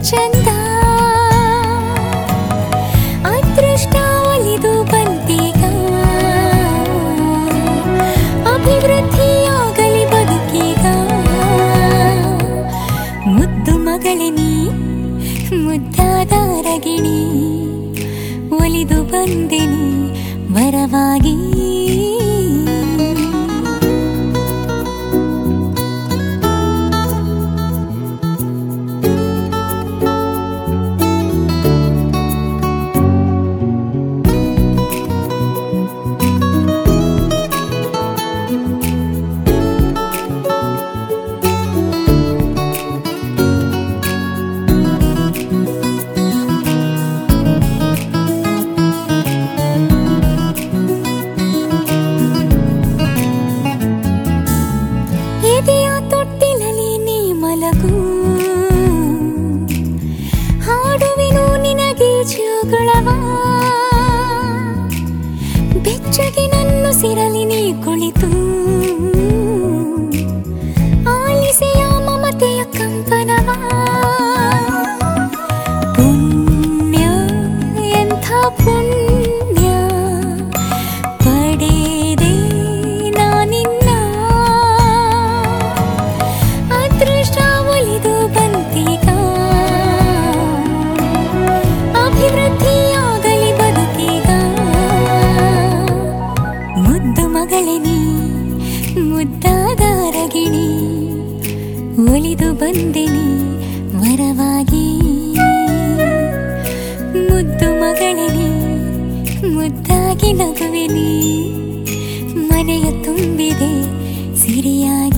ಚಂದ ಅದೃಷ್ಟ ಒಲಿದು ಬಂದೀಗ ಅಭಿವೃದ್ಧಿಯಾಗಲಿ ಬದುಕೀಗ ಮುದ್ದು ಮಗಳೇ ನೀ ಮುದ್ದಾದ ರಗಿಣಿ ಒಲಿದು ಬಂದೆನಿ ವರವಾಗಿ ಎದೆಯ ತೊಟ್ಟಿಲಲಿ ನೀ ಮಲಗು ಹಾಡುವೆನು ನಿನಗೆ ಜೋಗುಳವ ಬೆಚ್ಚಗೆ ನನ್ನ ಸಿರಲಿ ನೀ ಕುಳಿತು ಆಲಿಸೆಯ ಮಮತೆಯ ಕಂಪನವ ಪುಣ್ಯ ಎಂಥ ಪುಣ್ಯ ಪಡೆದೆ ನಾನಿನ್ನ ಅದೃಷ್ಟ ಒಲಿದು ಬಂದೀಗ ಅಭಿವೃದ್ಧಿಯಾಗಲಿ ಬದುಕೀಗ ಮುದ್ದು ಮಗಳೇ ನೀ ಮುದ್ದಾದ ರಗಿಣಿ ಒಲಿದು ಬಂದೆನಿ ವರವಾಗಿ ಮುದ್ದು ಮಗಳೇ ನೀ ಮುದ್ದಾಗಿ ನಗುವೆ ನೀ ಮನೆಯ ತುಂಬಿದೆ ಸಿರಿಯಾಗಿ